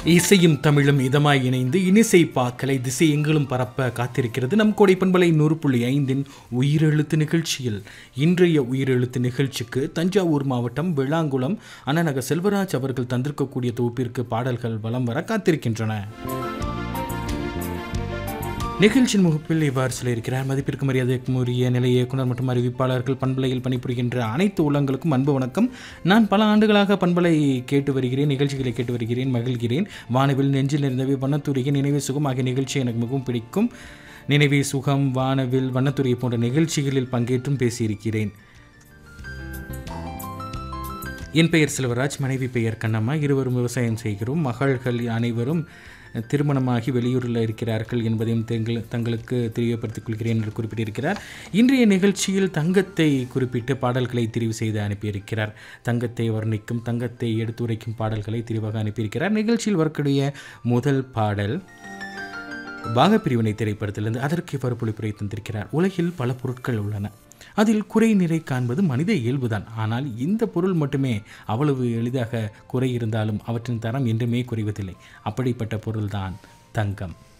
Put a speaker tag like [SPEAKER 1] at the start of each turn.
[SPEAKER 1] இசையும் தமிழும் இதமாய் இணைந்து இனிசை பாக்கலை திசை எங்களும் பரப்ப காத்திருக்கிறது நம் கோடை பண்பலை நூறு புள்ளி ஐந்தின் உயிரெழுத்து நிகழ்ச்சியில் இன்றைய உயிரெழுத்து நிகழ்ச்சிக்கு தஞ்சாவூர் மாவட்டம் விளாங்குளம் அண்ணநக செல்வராஜ் அவர்கள் தந்திருக்கக்கூடிய தொகுப்பிற்கு பாடல்கள் வலம் வர காத்திருக்கின்றன நிகழ்ச்சியின் முகப்பில் இவ்வாறு சொல்லியிருக்கிறார் மதிப்பிற்கு மரியாதைக்கும் உரிய நிலைய இயக்குனர் மற்றும் அறிவிப்பாளர்கள் பண்பலையில் பணிபுரிகின்ற அனைத்து உள்ளங்களுக்கும் அன்பு வணக்கம் நான் பல ஆண்டுகளாக பண்பலை கேட்டு வருகிறேன் நிகழ்ச்சிகளை கேட்டு வருகிறேன் மகிழ்கிறேன் வானவில் நெஞ்சில் இருந்தவை வண்ணத்துறையின் நினைவு சுகம் ஆகிய நிகழ்ச்சி எனக்கு மிகவும் பிடிக்கும் நினைவே சுகம் வானவில் வண்ணத்துறை போன்ற நிகழ்ச்சிகளில் பங்கேற்றும் பேசியிருக்கிறேன் என் பெயர் செல்வராஜ் மனைவி பெயர் கண்ணம்மா இருவரும் விவசாயம் செய்கிறோம் மகள்கள் அனைவரும் திருமணமாகி வெளியூரில் இருக்கிறார்கள் என்பதையும் தங்கள் தங்களுக்கு தெரியப்படுத்திக் கொள்கிறேன் என்று குறிப்பிட்டிருக்கிறார் இன்றைய நிகழ்ச்சியில் தங்கத்தை குறிப்பிட்டு பாடல்களை தெரிவு செய்து அனுப்பியிருக்கிறார் தங்கத்தை வர்ணிக்கும் தங்கத்தை எடுத்துரைக்கும் பாடல்களை தெரிவாக அனுப்பியிருக்கிறார் நிகழ்ச்சியில் வரக்கூடிய முதல் பாடல் பாகப்பிரிவினை திரைப்படத்திலிருந்து அதற்கு இவ்வாறு பொழிப்புரை தந்திருக்கிறார் உலகில் பல பொருட்கள் உள்ளன அதில் குறை நிறை காண்பது மனித இயல்புதான் ஆனால் இந்த பொருள் மட்டுமே அவ்வளவு எளிதாக குறை இருந்தாலும் அவற்றின் தரம் என்றுமே குறைவதில்லை அப்படிப்பட்ட பொருள்தான் தங்கம்